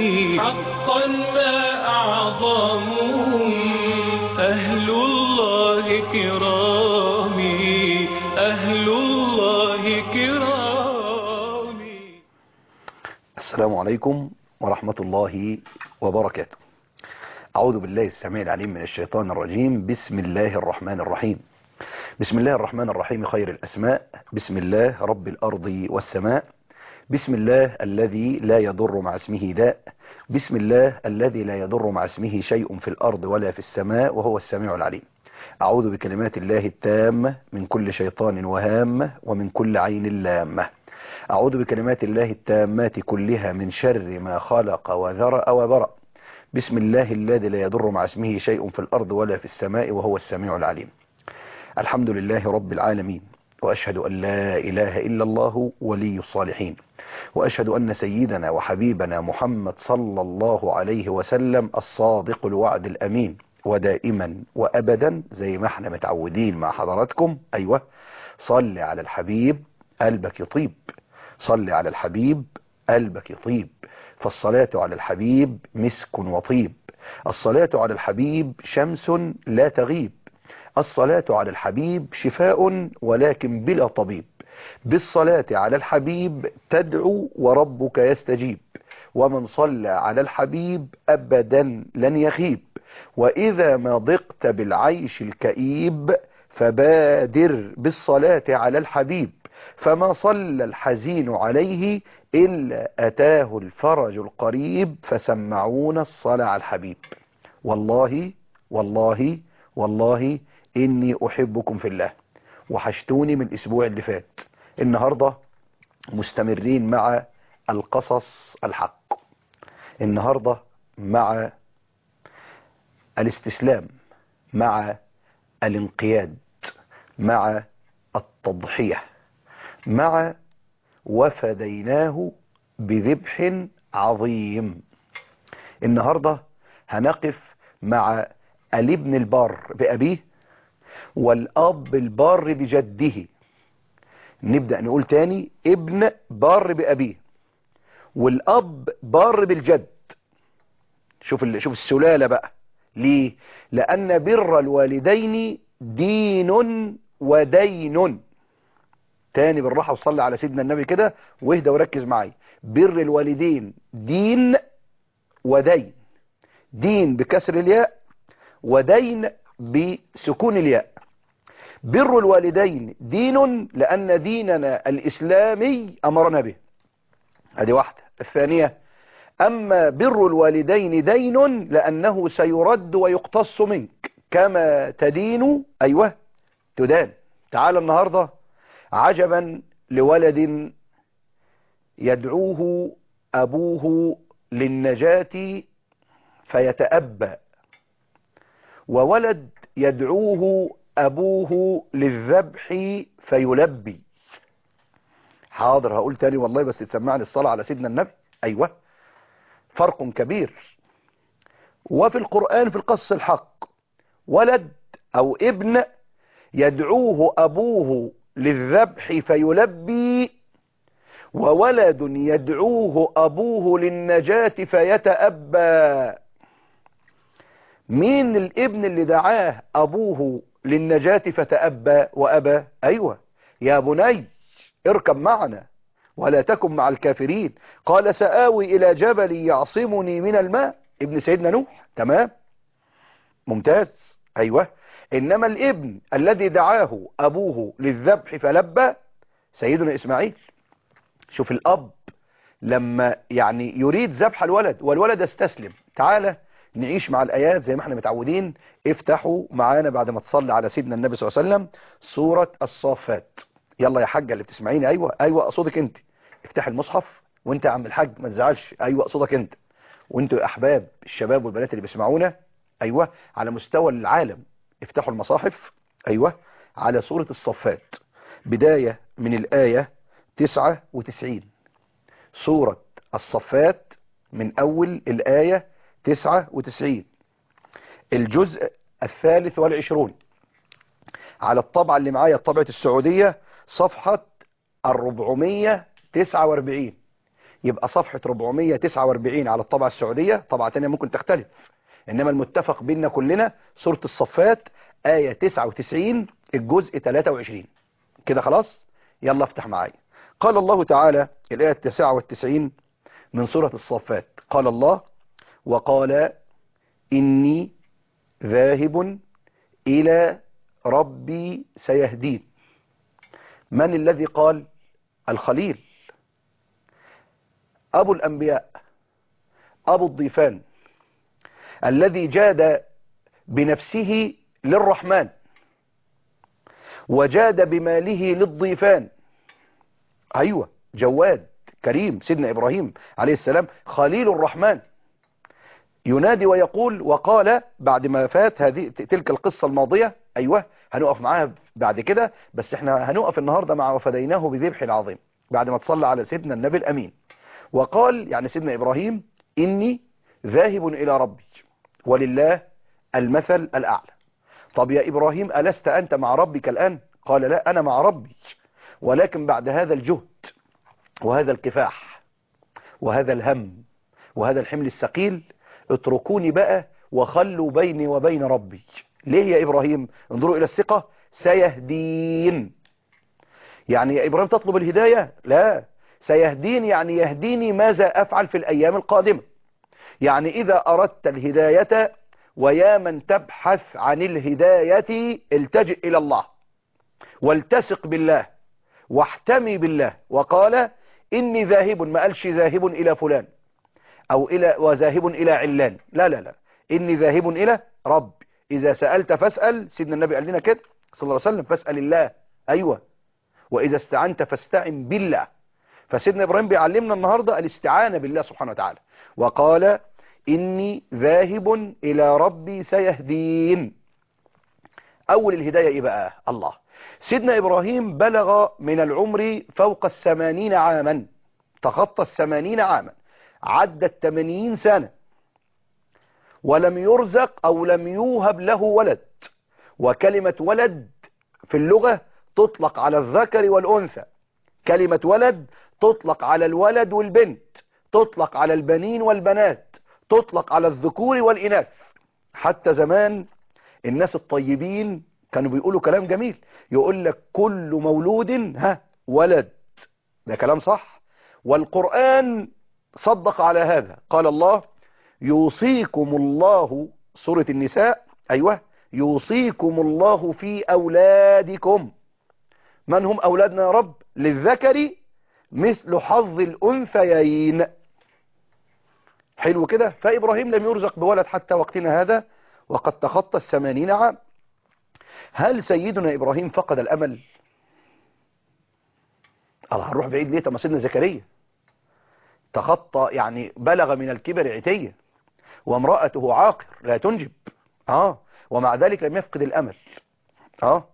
حقا ما أعظمهم أهل الله كرامي أهل الله كرامي السلام عليكم ورحمة الله وبركاته أعوذ بالله السميع العليم من الشيطان الرجيم بسم الله الرحمن الرحيم بسم الله الرحمن الرحيم خير الأسماء بسم الله رب الأرض والسماء بسم الله الذي لا يضر مع اسمه داء بسم الله الذي لا يضر مع اسمه شيء في الأرض ولا في السماء وهو السميع العليم أعوذ بكلمات الله التامة من كل شيطان وهامة ومن كل عين لامة أعوذ بكلمات الله التامات كلها من شر ما خلق وذرأ وبرأ بسم الله الذي لا يضر مع اسمه شيء في الأرض ولا في السماء وهو السميع العليم الحمد لله رب العالمين وأشهد أن لا إله إلا الله ولي الصالحين وأشهد أن سيدنا وحبيبنا محمد صلى الله عليه وسلم الصادق الوعد الأمين ودائما وأبدا زي ما احنا متعودين مع حضراتكم أيوة صل على الحبيب قلبك يطيب صل على الحبيب قلبك يطيب فالصلاة على الحبيب مسك وطيب الصلاة على الحبيب شمس لا تغيب الصلاة على الحبيب شفاء ولكن بلا طبيب بالصلاة على الحبيب تدعو وربك يستجيب ومن صلى على الحبيب أبدا لن يخيب وإذا ما ضقت بالعيش الكئيب فبادر بالصلاة على الحبيب فما صلى الحزين عليه إلا أتاه الفرج القريب فسمعون الصلاة على الحبيب والله والله والله إني أحبكم في الله وحشتوني من الأسبوع اللي فات النهاردة مستمرين مع القصص الحق النهاردة مع الاستسلام مع الانقياد مع التضحية مع وفديناه بذبح عظيم النهاردة هنقف مع الابن البار بأبيه والأب البار بجده نبدأ نقول تاني ابن بار بأبيه والأب بار بالجد شوف شوف السلالة بقى ليه لأن بر الوالدين دين ودين تاني بالراحة وصلي على سيدنا النبي كده واهدى وركز معي بر الوالدين دين ودين دين بكسر الياء ودين بسكون الياء بر الوالدين دين لأن ديننا الإسلامي أمرنا به هذه واحدة الثانية أما بر الوالدين دين لأنه سيرد ويقتص منك كما تدين أيوة تدان تعال النهاردة عجبا لولد يدعوه أبوه للنجاة فيتأبى وولد يدعوه أبوه للذبح فيلبي حاضر هقول تاني والله بس تسمعني الصلاة على سيدنا النبي أيوة فرق كبير وفي القرآن في القص الحق ولد أو ابن يدعوه أبوه للذبح فيلبي وولد يدعوه أبوه للنجاة فيتأبى مين الابن اللي دعاه أبوه للنجاة فتأبى وأبى أيوة يا بني اركب معنا ولا تكن مع الكافرين قال سآوي إلى جبل يعصمني من الماء ابن سيدنا نوح تمام ممتاز أيوة إنما الابن الذي دعاه أبوه للذبح فلبى سيدنا إسماعيل شوف الأب لما يعني يريد ذبح الولد والولد استسلم تعالى نعيش مع الآيات زي ما احنا متعودين افتحوا معانا بعد ما تصلي على سيدنا النبي صلى الله عليه وسلم سورة الصافات يلا يا حاجة اللي بتسمعيني ايوه ايوه اقصدك انت افتح المصحف وانت يا عم الحاج ما تزعلش ايوه اقصدك انت وانتوا يا احباب الشباب والبنات اللي بيسمعونا ايوه على مستوى العالم افتحوا المصاحف ايوه على سورة الصفات بداية من الآية 99 سورة الصفات من أول الآية 99 الجزء الثالث والعشرون على الطبعة اللي معايا الطبعة السعودية صفحة الربعمية تسعة واربعين يبقى صفحة 449 على الطبعة السعودية طبعة تانية ممكن تختلف إنما المتفق بيننا كلنا سورة الصفات آية 99 الجزء 23 كده خلاص يلا افتح معايا قال الله تعالى الآية 99 من سورة الصفات قال الله وقال إني ذاهب إلى ربي سيهدين من الذي قال الخليل أبو الأنبياء أبو الضيفان الذي جاد بنفسه للرحمن وجاد بماله للضيفان أيوة جواد كريم سيدنا إبراهيم عليه السلام خليل الرحمن ينادي ويقول وقال بعد ما فات هذه تلك القصة الماضية أيوة هنقف معاها بعد كده بس احنا هنقف النهاردة مع وفديناه بذبح عظيم بعد ما تصلى على سيدنا النبي الأمين وقال يعني سيدنا إبراهيم إني ذاهب إلى ربي ولله المثل الأعلى طب يا إبراهيم ألست أنت مع ربك الآن قال لا أنا مع ربي ولكن بعد هذا الجهد وهذا الكفاح وهذا الهم وهذا الحمل الثقيل اتركوني بقى وخلوا بيني وبين ربي ليه يا إبراهيم انظروا إلى الثقة سيهدين يعني يا إبراهيم تطلب الهداية لا سيهدين يعني يهديني ماذا أفعل في الأيام القادمة يعني إذا أردت الهداية ويا من تبحث عن الهداية التجئ إلى الله والتسق بالله واحتمي بالله وقال إني ذاهب ما قالش ذاهب إلى فلان أو إلى وذاهب إلى علان لا لا لا إني ذاهب إلى رب إذا سألت فاسأل سيدنا النبي قال لنا كده صلى الله عليه وسلم فاسأل الله أيوة وإذا استعنت فاستعن بالله فسيدنا إبراهيم بيعلمنا النهاردة الاستعانة بالله سبحانه وتعالى وقال إني ذاهب إلى ربي سيهدين أول الهداية إيه بقى الله سيدنا إبراهيم بلغ من العمر فوق الثمانين عاما تخطى الثمانين عاما عدى الثمانين سنة ولم يرزق أو لم يوهب له ولد وكلمة ولد في اللغة تطلق على الذكر والأنثى كلمة ولد تطلق على الولد والبنت تطلق على البنين والبنات تطلق على الذكور والإناث حتى زمان الناس الطيبين كانوا بيقولوا كلام جميل يقول لك كل مولود ها ولد ده كلام صح والقرآن صدق على هذا قال الله يوصيكم الله سورة النساء أيوة يوصيكم الله في أولادكم من هم أولادنا يا رب للذكر مثل حظ الأنثيين حلو كده فإبراهيم لم يرزق بولد حتى وقتنا هذا وقد تخطى الثمانين عام هل سيدنا إبراهيم فقد الأمل الله هنروح بعيد ليه طب سيدنا زكريا تخطى يعني بلغ من الكبر عتية وامرأته عاقر لا تنجب اه ومع ذلك لم يفقد الأمل اه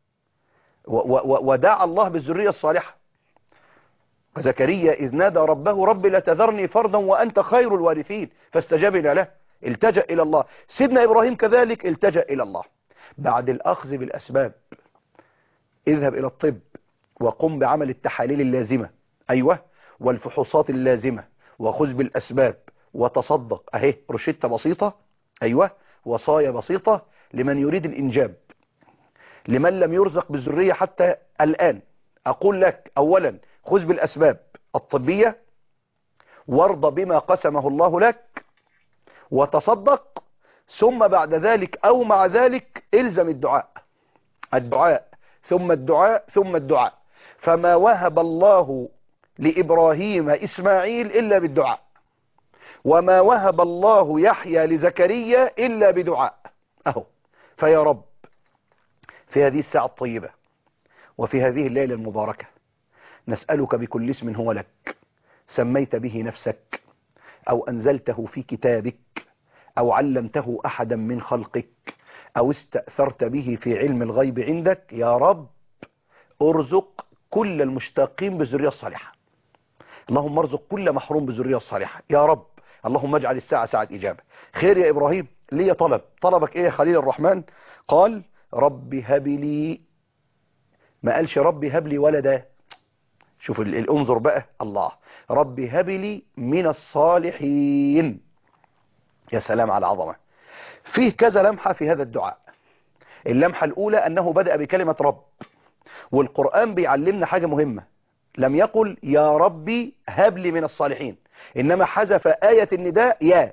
ودعا الله بالذرية الصالحة زكريا إذ نادى ربه رب لا تذرني فردا وأنت خير الوارثين فاستجبنا له التجأ إلى الله سيدنا إبراهيم كذلك التجأ إلى الله بعد الأخذ بالأسباب اذهب إلى الطب وقم بعمل التحاليل اللازمة أيوة والفحوصات اللازمة وخذ بالأسباب وتصدق أهي روشتة بسيطة أيوة وصايا بسيطة لمن يريد الإنجاب لمن لم يرزق بالذرية حتى الآن أقول لك أولا خذ بالأسباب الطبية وارض بما قسمه الله لك وتصدق ثم بعد ذلك أو مع ذلك الزم الدعاء الدعاء ثم الدعاء ثم الدعاء فما وهب الله لإبراهيم إسماعيل إلا بالدعاء وما وهب الله يحيى لزكريا إلا بدعاء أهو فيا رب في هذه الساعة الطيبة وفي هذه الليلة المباركة نسألك بكل اسم هو لك سميت به نفسك أو أنزلته في كتابك أو علمته أحدا من خلقك أو استأثرت به في علم الغيب عندك يا رب ارزق كل المشتاقين بالذرية الصالحة اللهم ارزق كل محروم بالذرية الصالحة يا رب اللهم اجعل الساعة ساعة إجابة خير يا إبراهيم لي طلب طلبك إيه يا خليل الرحمن قال رب هب لي ما قالش ربي هب لي ولدا شوف ال- ال- انظر بقى الله رب هب لي من الصالحين يا سلام على العظمة فيه كذا لمحة في هذا الدعاء اللمحة الأولى أنه بدأ بكلمة رب والقرآن بيعلمنا حاجة مهمة لم يقل يا ربي هب لي من الصالحين إنما حذف آية النداء يا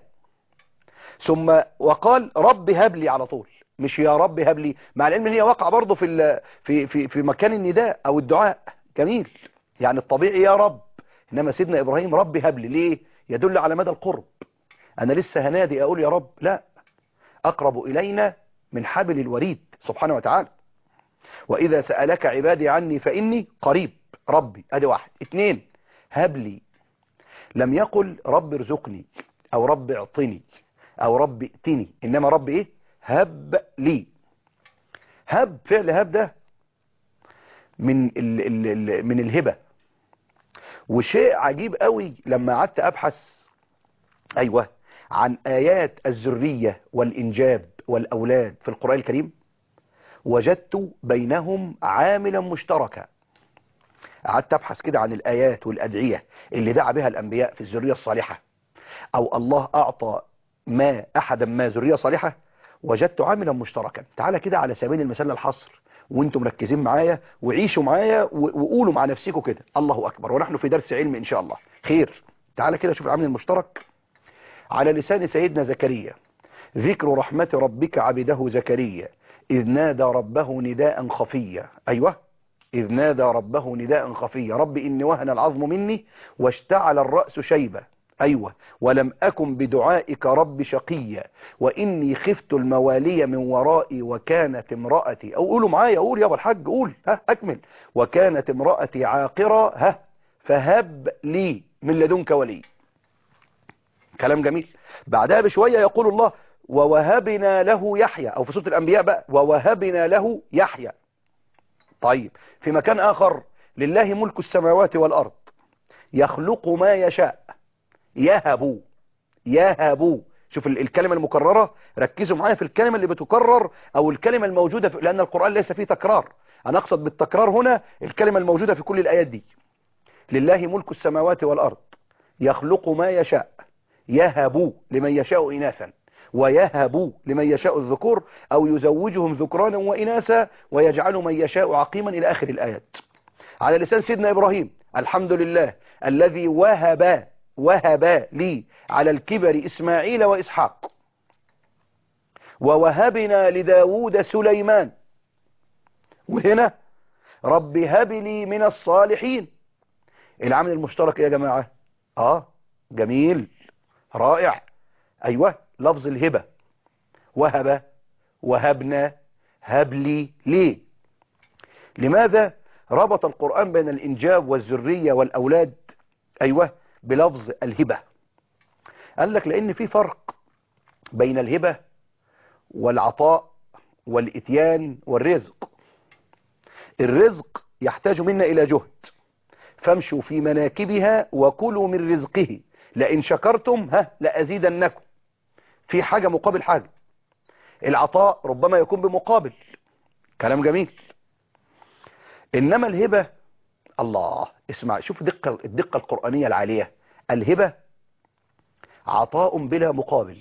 ثم وقال رب هب لي على طول مش يا رب هب لي مع العلم ان هي واقع برضه في ال- في في في مكان النداء او الدعاء جميل يعني الطبيعي يا رب انما سيدنا ابراهيم رب هب لي ليه يدل على مدى القرب انا لسه هنادي اقول يا رب لا اقرب الينا من حبل الوريد سبحانه وتعالى واذا سالك عبادي عني فاني قريب ربي ادي واحد اتنين هب لي لم يقل رب ارزقني او رب اعطني او رب ائتني انما رب ايه هب لي هب فعل هب ده من ال ال ال من الهبة وشيء عجيب قوي لما قعدت ابحث ايوه عن ايات الذرية والانجاب والاولاد في القرآن الكريم وجدت بينهم عاملا مشتركا قعدت ابحث كده عن الايات والادعية اللي دعا بها الانبياء في الذرية الصالحة او الله اعطى ما احدا ما ذرية صالحة وجدت عاملا مشتركا تعالى كده على سبيل المثال الحصر وانتم مركزين معايا وعيشوا معايا و- وقولوا مع نفسكم كده الله اكبر ونحن في درس علم ان شاء الله خير تعالى كده شوف العامل المشترك على لسان سيدنا زكريا ذكر رحمة ربك عبده زكريا إذ نادى ربه نداء خفيا أيوة إذ نادى ربه نداء خفيا رب إني وهن العظم مني واشتعل الرأس شيبة أيوة ولم أكن بدعائك رب شقيا وإني خفت الموالي من ورائي وكانت امرأتي أو قولوا معايا قول يا أبو الحاج قول ها أكمل وكانت امرأتي عاقرة ها فهب لي من لدنك ولي كلام جميل بعدها بشوية يقول الله ووهبنا له يحيى أو في سورة الأنبياء بقى ووهبنا له يحيى طيب في مكان آخر لله ملك السماوات والأرض يخلق ما يشاء يهب يهب شوف ال- الكلمة المكررة ركزوا معايا في الكلمة اللي بتكرر أو الكلمة الموجودة في لأن القرآن ليس فيه تكرار أنا أقصد بالتكرار هنا الكلمة الموجودة في كل الآيات دي لله ملك السماوات والأرض يخلق ما يشاء يهب لمن يشاء إناثا ويهب لمن يشاء الذكور أو يزوجهم ذكرانا وإناثا ويجعل من يشاء عقيما إلى آخر الآيات على لسان سيدنا إبراهيم الحمد لله الذي وهب وهب لي على الكبر إسماعيل وإسحاق ووهبنا لداود سليمان وهنا رب هب لي من الصالحين العامل المشترك إيه يا جماعة اه جميل رائع ايوه لفظ الهبة وهب وهبنا هب لي ليه لماذا ربط القرآن بين الإنجاب والذرية والأولاد أيوة بلفظ الهبة قال لك لأن في فرق بين الهبة والعطاء والإتيان والرزق الرزق يحتاج منا إلى جهد فامشوا في مناكبها وكلوا من رزقه لئن شكرتم ها لأزيدنكم في حاجة مقابل حاجة العطاء ربما يكون بمقابل كلام جميل إنما الهبة الله اسمع شوف دقة الدقة القرآنية العالية الهبة عطاء بلا مقابل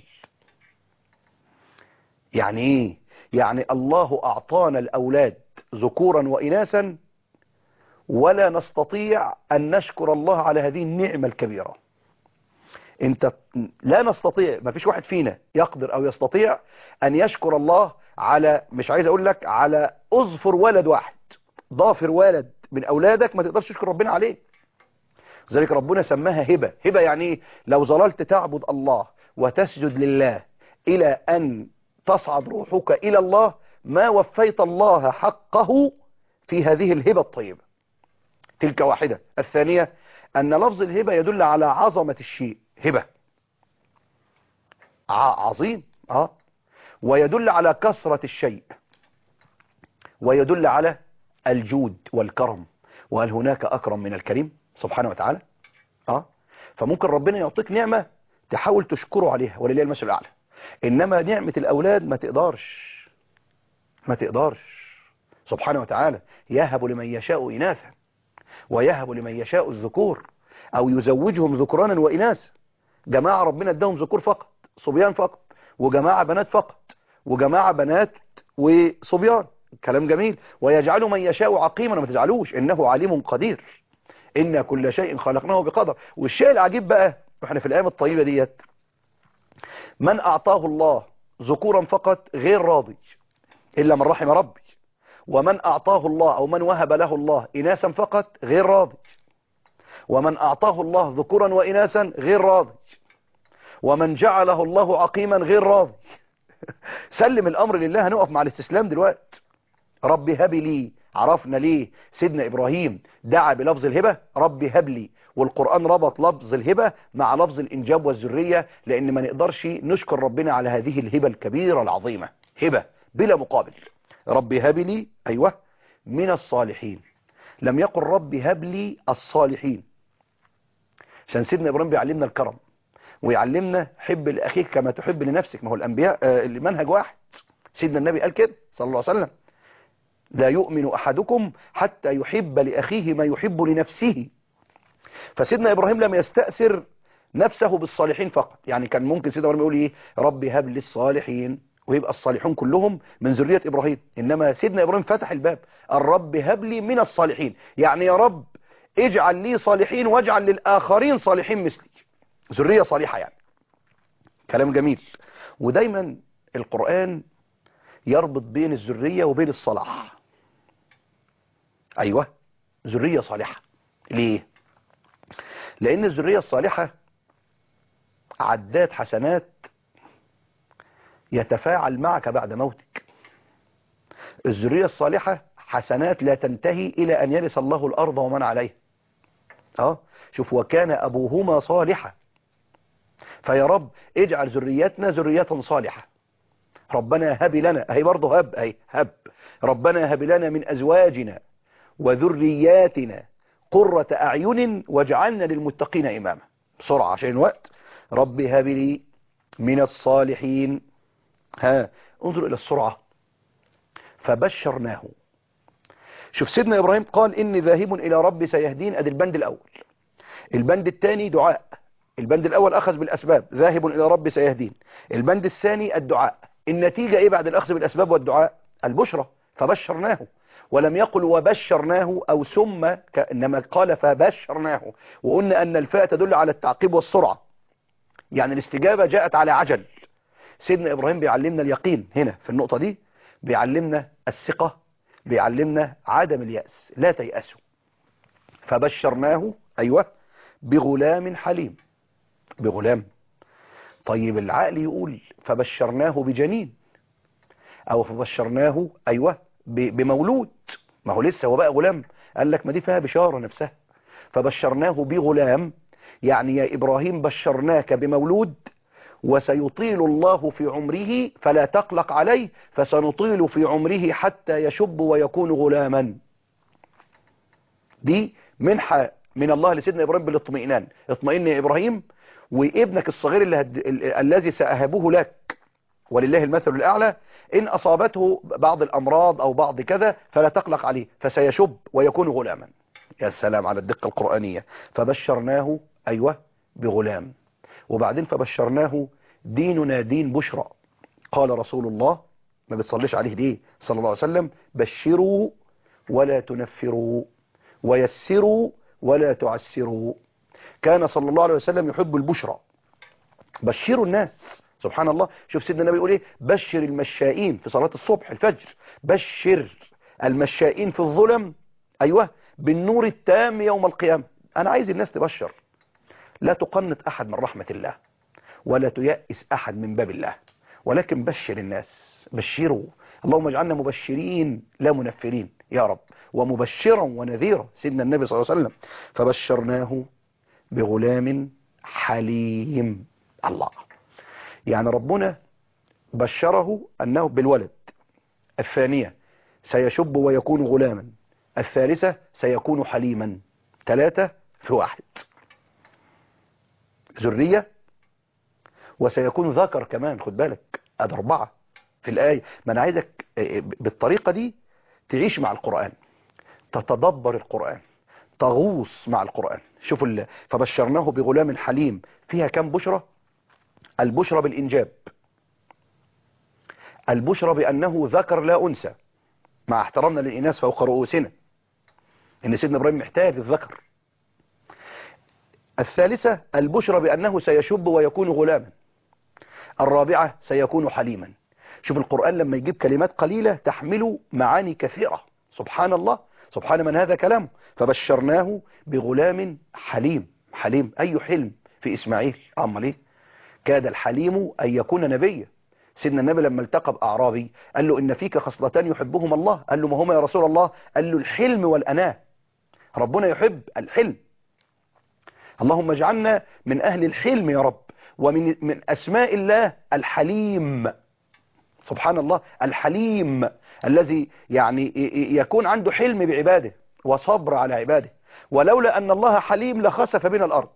يعني ايه يعني الله أعطانا الأولاد ذكورا وإناثا ولا نستطيع أن نشكر الله على هذه النعمة الكبيرة انت لا نستطيع ما فيش واحد فينا يقدر او يستطيع ان يشكر الله على مش عايز اقول لك على اظفر ولد واحد ضافر ولد من اولادك ما تقدرش تشكر ربنا عليه ذلك ربنا سماها هبة هبة يعني ايه لو ظللت تعبد الله وتسجد لله الى ان تصعد روحك الى الله ما وفيت الله حقه في هذه الهبة الطيبة تلك واحدة الثانية ان لفظ الهبة يدل على عظمة الشيء هبة ع- عظيم اه ويدل على كثرة الشيء ويدل على الجود والكرم وهل هناك أكرم من الكريم سبحانه وتعالى اه فممكن ربنا يعطيك نعمة تحاول تشكره عليها ولله المثل الأعلى إنما نعمة الأولاد ما تقدرش ما تقدرش سبحانه وتعالى يهب لمن يشاء إناثا ويهب لمن يشاء الذكور او يزوجهم ذكرانا واناثا جماعة ربنا اداهم ذكور فقط صبيان فقط وجماعة بنات فقط وجماعة بنات وصبيان كلام جميل ويجعل من يشاء عقيما ما تجعلوش انه عليم قدير ان كل شيء خلقناه بقدر والشيء العجيب بقى واحنا في الايام الطيبة ديت من اعطاه الله ذكورا فقط غير راضي الا من رحم ربي ومن اعطاه الله او من وهب له الله اناثا فقط غير راضي ومن اعطاه الله ذكورا واناثا غير راضي ومن جعله الله عقيما غير راضي سلم الامر لله هنقف مع الاستسلام دلوقتي ربي هب لي عرفنا ليه سيدنا ابراهيم دعا بلفظ الهبة ربي هب لي والقرآن ربط لفظ الهبة مع لفظ الانجاب والذرية لان ما نقدرش نشكر ربنا على هذه الهبة الكبيرة العظيمة هبة بلا مقابل ربي هب لي ايوه من الصالحين لم يقل ربي هب لي الصالحين عشان سيدنا ابراهيم بيعلمنا الكرم ويعلمنا حب لاخيك كما تحب لنفسك ما هو الانبياء آه المنهج واحد سيدنا النبي قال كده صلى الله عليه وسلم لا يؤمن احدكم حتى يحب لاخيه ما يحب لنفسه فسيدنا ابراهيم لم يستأثر نفسه بالصالحين فقط يعني كان ممكن سيدنا ابراهيم يقول ايه ربي هب لي الصالحين ويبقى الصالحون كلهم من ذرية ابراهيم انما سيدنا ابراهيم فتح الباب الرب هب لي من الصالحين يعني يا رب اجعل لي صالحين واجعل للآخرين صالحين مثلي ذرية صالحة يعني كلام جميل ودايما القرآن يربط بين الذرية وبين الصلاح أيوة ذرية صالحة ليه لأن الذرية الصالحة عداد حسنات يتفاعل معك بعد موتك الذرية الصالحة حسنات لا تنتهي إلى أن يرث الله الأرض ومن عليها اه شوف وكان أبوهما صالحا فيا رب اجعل ذريتنا ذرية صالحة ربنا هب لنا اهي برضه هب اهي هب ربنا هب لنا من أزواجنا وذرياتنا قرة أعين واجعلنا للمتقين إماما بسرعة عشان الوقت ربي هب لي من الصالحين ها انظر إلى السرعة فبشرناه شوف سيدنا إبراهيم قال إني ذاهب إلى ربي سيهدين أدي البند الأول البند الثاني دعاء البند الأول أخذ بالأسباب ذاهب إلى ربي سيهدين البند الثاني الدعاء النتيجة إيه بعد الأخذ بالأسباب والدعاء البشرة فبشرناه ولم يقل وبشرناه أو ثم إنما قال فبشرناه وقلنا أن الفاء تدل على التعقيب والسرعة يعني الاستجابة جاءت على عجل سيدنا إبراهيم بيعلمنا اليقين هنا في النقطة دي بيعلمنا الثقة بيعلمنا عدم اليأس لا تيأسوا فبشرناه أيوة بغلام حليم بغلام طيب العقل يقول فبشرناه بجنين أو فبشرناه أيوة بمولود ما هو لسه هو بقى غلام قال لك ما دي فيها بشارة نفسها فبشرناه بغلام يعني يا إبراهيم بشرناك بمولود وسيطيل الله في عمره فلا تقلق عليه فسنطيل في عمره حتى يشب ويكون غلاما دي منحة من الله لسيدنا إبراهيم بالاطمئنان اطمئن يا إبراهيم وابنك الصغير اللي هد... الذي سأهبه لك ولله المثل الأعلى إن أصابته بعض الأمراض أو بعض كذا فلا تقلق عليه فسيشب ويكون غلاما يا سلام على الدقة القرآنية فبشرناه أيوة بغلام وبعدين فبشرناه ديننا دين بشرى قال رسول الله ما بتصليش عليه دي صلى الله عليه وسلم بشروا ولا تنفروا ويسروا ولا تعسروا كان صلى الله عليه وسلم يحب البشرى بشروا الناس سبحان الله شوف سيدنا النبي يقول ايه بشر المشائين في صلاة الصبح الفجر بشر المشائين في الظلم ايوه بالنور التام يوم القيامة انا عايز الناس تبشر لا تقنط احد من رحمة الله ولا تيأس احد من باب الله ولكن بشر الناس بشروا اللهم اجعلنا مبشرين لا منفرين يا رب ومبشرا ونذيرا سيدنا النبي صلى الله عليه وسلم فبشرناه بغلام حليم الله يعني ربنا بشره أنه بالولد الثانية سيشب ويكون غلاما الثالثة سيكون حليما ثلاثة في واحد ذرية وسيكون ذكر كمان خد بالك ادي أربعة في الآية ما أنا عايزك بالطريقة دي تعيش مع القرآن تتدبر القرآن تغوص مع القرآن شوفوا ال... فبشرناه بغلام حليم فيها كم بشرة البشرة بالإنجاب البشرة بأنه ذكر لا أنثى مع احترامنا للإناث فوق رؤوسنا إن سيدنا إبراهيم محتاج الذكر الثالثة البشرى بأنه سيشب ويكون غلاما الرابعة سيكون حليما شوف القرآن لما يجيب كلمات قليلة تحمل معاني كثيرة سبحان الله سبحان من هذا كلامه فبشرناه بغلام حليم حليم أي حلم في إسماعيل أمال إيه كاد الحليم أن يكون نبيا سيدنا النبي لما التقى بأعرابي قال له إن فيك خصلتان يحبهما الله قال له ما هما يا رسول الله قال له الحلم والأناة ربنا يحب الحلم اللهم اجعلنا من أهل الحلم يا رب ومن من أسماء الله الحليم سبحان الله الحليم الذي يعني يكون عنده حلم بعباده وصبر على عباده ولولا أن الله حليم لخسف بنا الأرض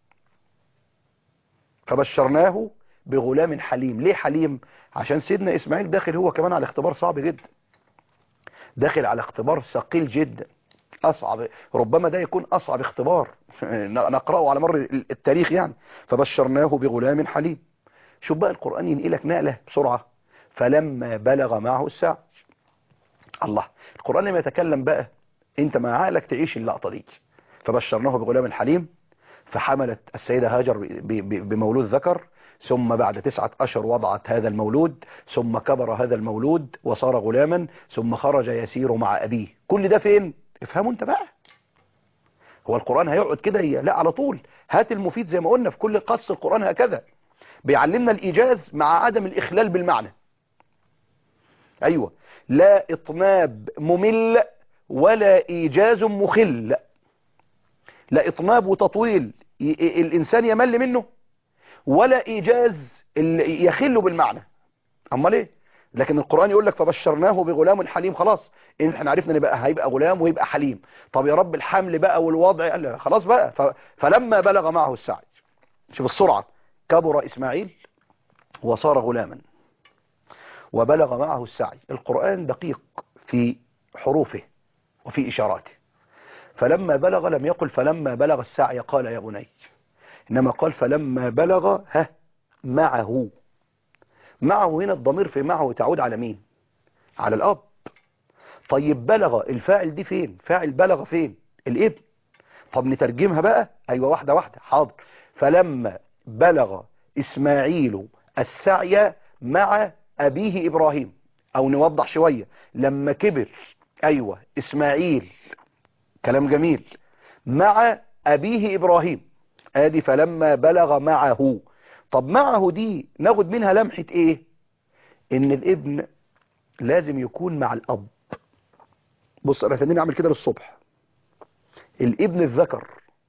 فبشرناه بغلام حليم ليه حليم عشان سيدنا إسماعيل داخل هو كمان على اختبار صعب جدا داخل على اختبار ثقيل جدا أصعب ربما ده يكون أصعب اختبار نقرأه على مر التاريخ يعني فبشرناه بغلام حليم شوف بقى القرآن ينقلك نقلة بسرعة فلما بلغ معه السعي الله القرآن لما يتكلم بقى انت مع عقلك تعيش اللقطة دي فبشرناه بغلام حليم فحملت السيدة هاجر بمولود ذكر ثم بعد تسعة أشهر وضعت هذا المولود ثم كبر هذا المولود وصار غلاما ثم خرج يسير مع أبيه كل ده فين افهموا انت بقى هو القرآن هيقعد كده هي لا على طول هات المفيد زي ما قلنا في كل قص القرآن هكذا بيعلمنا الإيجاز مع عدم الإخلال بالمعنى أيوة لا إطناب ممل ولا إيجاز مخل لا إطناب وتطويل الإنسان يمل منه ولا إيجاز يخل بالمعنى أما ليه لكن القرآن يقول لك فبشرناه بغلام حليم خلاص إن احنا عرفنا ان بقى هيبقى غلام ويبقى حليم طب يا رب الحمل بقى والوضع قال خلاص بقى ف... فلما بلغ معه السعي شوف السرعة كبر إسماعيل وصار غلاما وبلغ معه السعي القرآن دقيق في حروفه وفي إشاراته فلما بلغ لم يقل فلما بلغ السعي قال يا بني إنما قال فلما بلغ ها معه معه هنا الضمير في معه تعود على مين على الأب طيب بلغ الفاعل دي فين فاعل بلغ فين الابن طب نترجمها بقى أيوة واحدة واحدة حاضر فلما بلغ إسماعيل السعي مع أبيه إبراهيم أو نوضح شوية لما كبر أيوة إسماعيل كلام جميل مع أبيه إبراهيم آدي فلما بلغ معه طب معه دي ناخد منها لمحة إيه إن الابن لازم يكون مع الأب بص أنا تنين أعمل كده للصبح الابن الذكر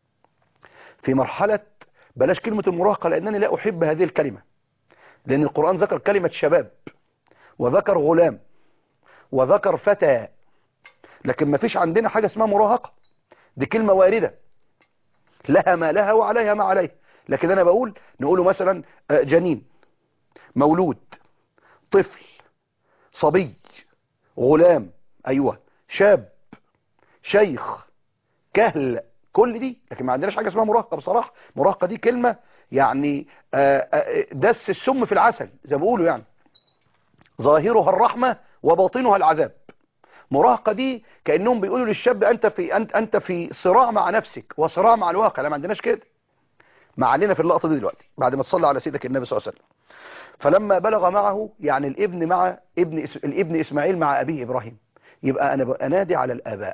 في مرحلة بلاش كلمة المراهقة لأنني لا أحب هذه الكلمة لأن القرآن ذكر كلمة شباب وذكر غلام وذكر فتى لكن ما فيش عندنا حاجة اسمها مراهقة دي كلمة واردة لها ما لها وعليها ما عليها لكن أنا بقول نقوله مثلا جنين مولود طفل صبي غلام أيوة شاب شيخ كهل كل دي لكن ما عندناش حاجة اسمها مراهقة بصراحة مراهقة دي كلمة يعني دس السم في العسل زي ما بيقولوا يعني ظاهرها الرحمة وباطنها العذاب مراهقة دي كأنهم بيقولوا للشاب أنت في أنت أنت في صراع مع نفسك وصراع مع الواقع لا ما عندناش كده ما علينا في اللقطة دي دلوقتي بعد ما تصلي على سيدك النبي صلى الله عليه وسلم فلما بلغ معه يعني الابن مع ابن الابن إسماعيل مع أبيه إبراهيم يبقى أنا بنادي على الآباء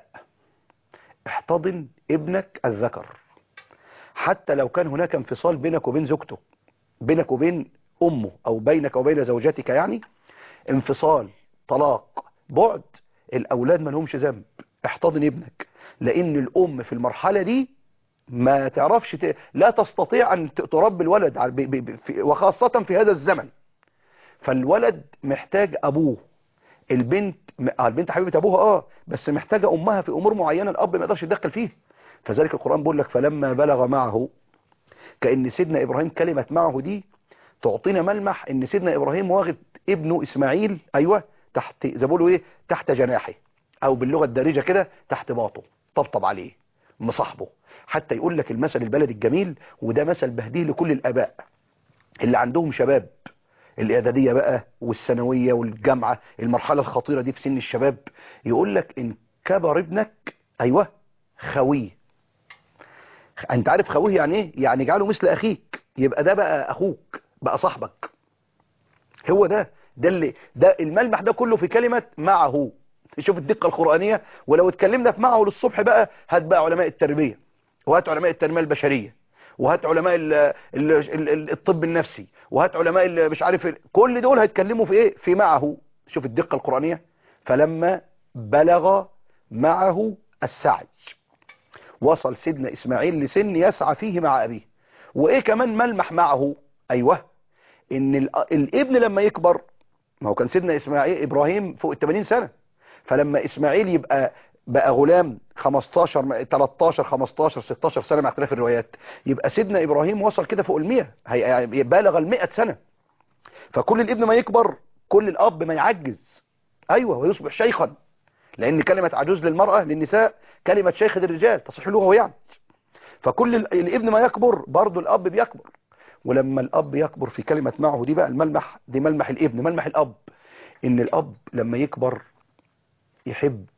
احتضن ابنك الذكر حتى لو كان هناك انفصال بينك وبين زوجته بينك وبين أمه أو بينك وبين زوجتك يعني انفصال طلاق بعد الأولاد ما لهمش ذنب احتضن ابنك لأن الأم في المرحلة دي ما تعرفش ت... لا تستطيع أن تربي الولد ب... ب... في... وخاصة في هذا الزمن فالولد محتاج أبوه البنت البنت حبيبة أبوها آه بس محتاجة أمها في أمور معينة الأب ما يقدرش يتدخل فيها فذلك القرآن بيقول لك فلما بلغ معه كأن سيدنا إبراهيم كلمة معه دي تعطينا ملمح ان سيدنا إبراهيم واخد ابنه إسماعيل أيوة تحت زي بيقولوا إيه تحت جناحه أو باللغة الدارجة كده تحت باطه طبطب عليه مصاحبه حتى يقول لك المثل البلد الجميل وده مثل بهديه لكل الاباء اللي عندهم شباب الاعداديه بقى والثانويه والجامعه المرحله الخطيره دي في سن الشباب يقول لك ان كبر ابنك ايوه خويه انت عارف خويه يعني ايه يعني اجعله مثل اخيك يبقى ده بقى اخوك بقى صاحبك هو ده ده اللي ده الملمح ده كله في كلمه معه شوف الدقه القرانيه ولو اتكلمنا في معه للصبح بقى هات بقى علماء التربيه وهات علماء التنميه البشريه وهات علماء ال ال ال الطب النفسي وهات علماء ال- مش عارف ال- كل دول هيتكلموا في ايه في معه شوف الدقه القرانيه فلما بلغ معه السعي وصل سيدنا اسماعيل لسن يسعى فيه مع ابيه وايه كمان ملمح معه ايوه ان ال- الابن لما يكبر ما هو كان سيدنا اسماعيل ابراهيم فوق ال 80 سنه فلما اسماعيل يبقى بقى غلام 15 م- 13 15 16 سنه مع اختلاف الروايات يبقى سيدنا ابراهيم وصل كده فوق ال 100 هي- بلغ ال 100 سنه فكل الابن ما يكبر كل الاب ما يعجز ايوه ويصبح شيخا لان كلمه عجوز للمراه للنساء كلمه شيخ للرجال تصحيح لغوي يعني فكل ال- الابن ما يكبر برضه الاب بيكبر ولما الاب يكبر في كلمه معه دي بقى الملمح دي ملمح الابن ملمح الاب ان الاب لما يكبر يحب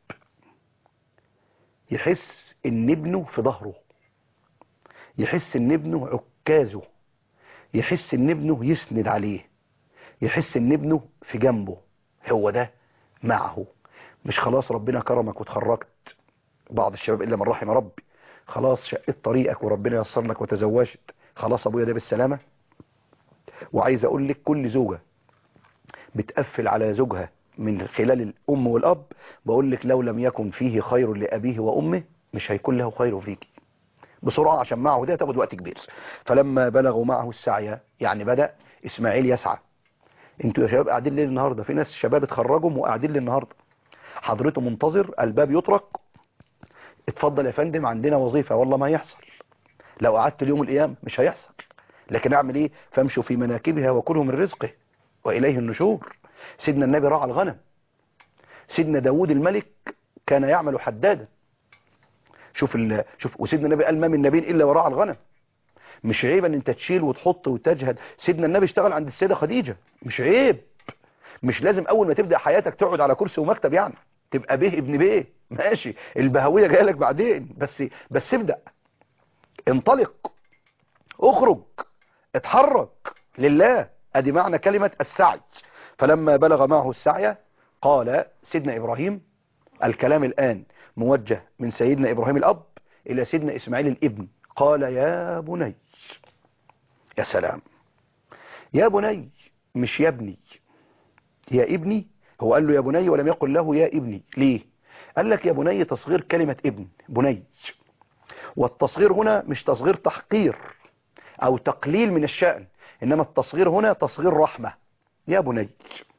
يحس ان ابنه في ظهره يحس ان ابنه عكازه يحس ان ابنه يسند عليه يحس ان ابنه في جنبه هو ده معه مش خلاص ربنا كرمك وتخرجت بعض الشباب الا من رحم ربي خلاص شقيت طريقك وربنا يسر لك وتزوجت خلاص ابويا ده بالسلامه وعايز اقول لك كل زوجه بتقفل على زوجها من خلال الام والاب بقول لك لو لم يكن فيه خير لابيه وامه مش هيكون له خير فيكي بسرعه عشان معه ده تاخد وقت كبير فلما بلغوا معه السعي يعني بدا اسماعيل يسعى انتوا يا شباب قاعدين ليه النهارده في ناس شباب اتخرجوا وقاعدين ليه النهارده حضرته منتظر الباب يطرق اتفضل يا فندم عندنا وظيفه والله ما هيحصل لو قعدت اليوم القيام مش هيحصل لكن اعمل ايه فامشوا في مناكبها وكلوا من رزقه واليه النشور سيدنا النبي راعى الغنم سيدنا داود الملك كان يعمل حدادا شوف ال... شوف وسيدنا النبي قال ما من نبي الا وراعى الغنم مش عيب ان انت تشيل وتحط وتجهد سيدنا النبي اشتغل عند السيده خديجه مش عيب مش لازم اول ما تبدا حياتك تقعد على كرسي ومكتب يعني تبقى به ابن به ماشي البهويه جايه لك بعدين بس بس ابدا انطلق اخرج اتحرك لله ادي معنى كلمه السعي فلما بلغ معه السعي قال سيدنا ابراهيم الكلام الان موجه من سيدنا ابراهيم الاب الى سيدنا اسماعيل الابن قال يا بني يا سلام يا بني مش يا ابني يا ابني هو قال له يا بني ولم يقل له يا ابني ليه قال لك يا بني تصغير كلمة ابن بني والتصغير هنا مش تصغير تحقير او تقليل من الشأن انما التصغير هنا تصغير رحمة يا بني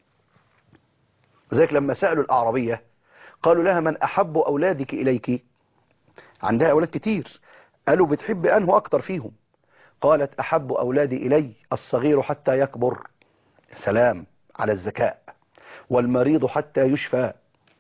ذلك لما سألوا الأعربية قالوا لها من أحب أولادك إليك عندها أولاد كتير قالوا بتحب أنه أكتر فيهم قالت أحب أولادي إلي الصغير حتى يكبر سلام على الذكاء والمريض حتى يشفى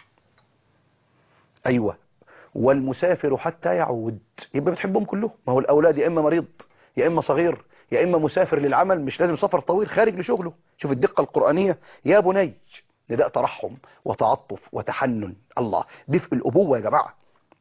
أيوة والمسافر حتى يعود يبقى بتحبهم كلهم ما هو الأولاد يا إما مريض يا إما صغير يا إما مسافر للعمل مش لازم سفر طويل خارج لشغله شوف الدقة القرآنية يا بني نداء ترحم وتعطف وتحنن الله دفء الأبوة يا جماعة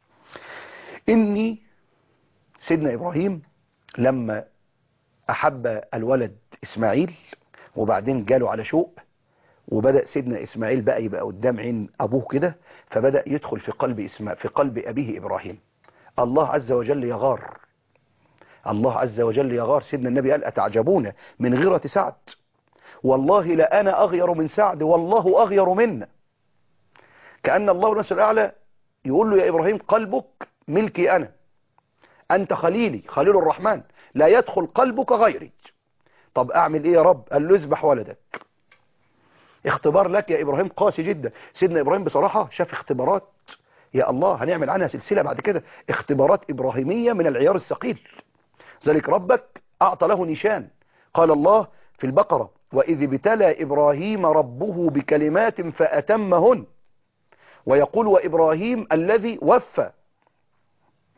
إني سيدنا إبراهيم لما أحب الولد إسماعيل وبعدين جاله على شوق وبدأ سيدنا إسماعيل بقى يبقى قدام عين أبوه كده فبدأ يدخل في قلب إسماعيل في قلب أبيه إبراهيم الله عز وجل يغار الله عز وجل يغار سيدنا النبي قال أتعجبون من غيرة سعد والله لأنا أغير من سعد والله أغير منا كأن الله نفسه الأعلى يقول له يا إبراهيم قلبك ملكي أنا أنت خليلي خليل الرحمن لا يدخل قلبك غيري طب أعمل إيه يا رب قال له اذبح ولدك اختبار لك يا إبراهيم قاسي جدا سيدنا إبراهيم بصراحة شاف اختبارات يا الله هنعمل عنها سلسلة بعد كده اختبارات إبراهيمية من العيار الثقيل ذلك ربك أعطى له نشان قال الله في البقرة وإذ ابتلى إبراهيم ربه بكلمات فأتمهن ويقول وإبراهيم الذي وفى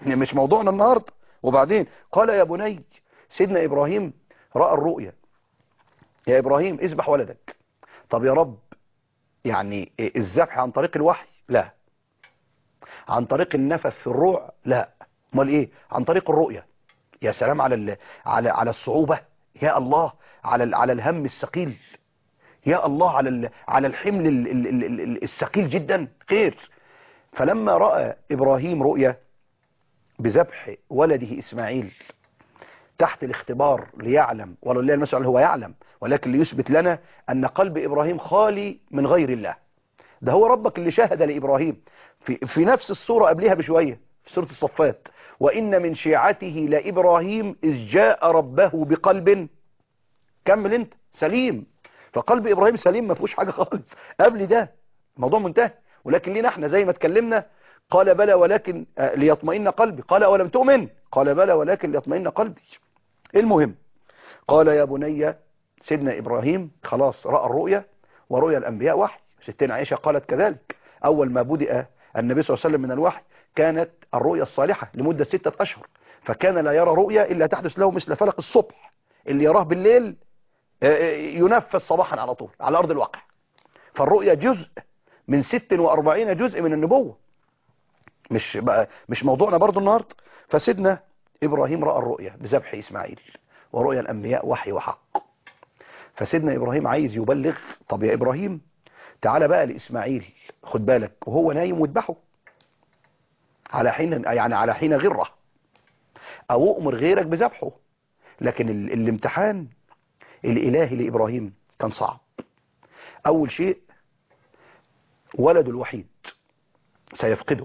مش موضوعنا النهاردة وبعدين قال يا بني سيدنا إبراهيم رأى الرؤيا يا إبراهيم اذبح ولدك طب يا رب يعني الذبح عن طريق الوحي لا عن طريق النفث في الروع لا امال ايه عن طريق الرؤيا يا سلام على ال... على على الصعوبة يا الله على ال... على الهم الثقيل يا الله على ال... على الحمل ال... ال... ال... ال- الثقيل جدا خير فلما رأى إبراهيم رؤيا بذبح ولده إسماعيل تحت الاختبار ليعلم ولله المسأل هو يعلم ولكن ليثبت لنا أن قلب إبراهيم خالي من غير الله ده هو ربك اللي شاهد لإبراهيم في, في نفس الصورة قبلها بشوية في سورة الصفات وإن من شيعته لإبراهيم إذ جاء ربه بقلب كمل انت سليم فقلب إبراهيم سليم ما فيهوش حاجة خالص قبل ده الموضوع منتهي ولكن لينا احنا زي ما اتكلمنا قال بلى ولكن آه، ليطمئن قلبي قال ولم تؤمن قال بلى ولكن ليطمئن قلبي المهم قال يا بني سيدنا إبراهيم خلاص رأى الرؤيا ورؤيا الأنبياء وحي ستنا عائشة قالت كذلك أول ما بدأ النبي صلى الله عليه وسلم من الوحي كانت الرؤيا الصالحة لمدة ستة أشهر فكان لا يرى رؤيا إلا تحدث له مثل فلق الصبح اللي يراه بالليل آه، آه، ينفذ صباحا على طول على أرض الواقع فالرؤيا جزء من 46 جزء من النبوة مش بقى مش موضوعنا برضو النهارده فسيدنا إبراهيم رأى الرؤيا بذبح إسماعيل ورؤيا الأنبياء وحي وحق فسيدنا إبراهيم عايز يبلغ طب يا إبراهيم تعالى بقى لإسماعيل خد بالك وهو نايم واذبحه على حين يعني على حين غره أو أؤمر غيرك بذبحه لكن ال... الامتحان الإلهي لإبراهيم كان صعب أول شيء ولده الوحيد سيفقده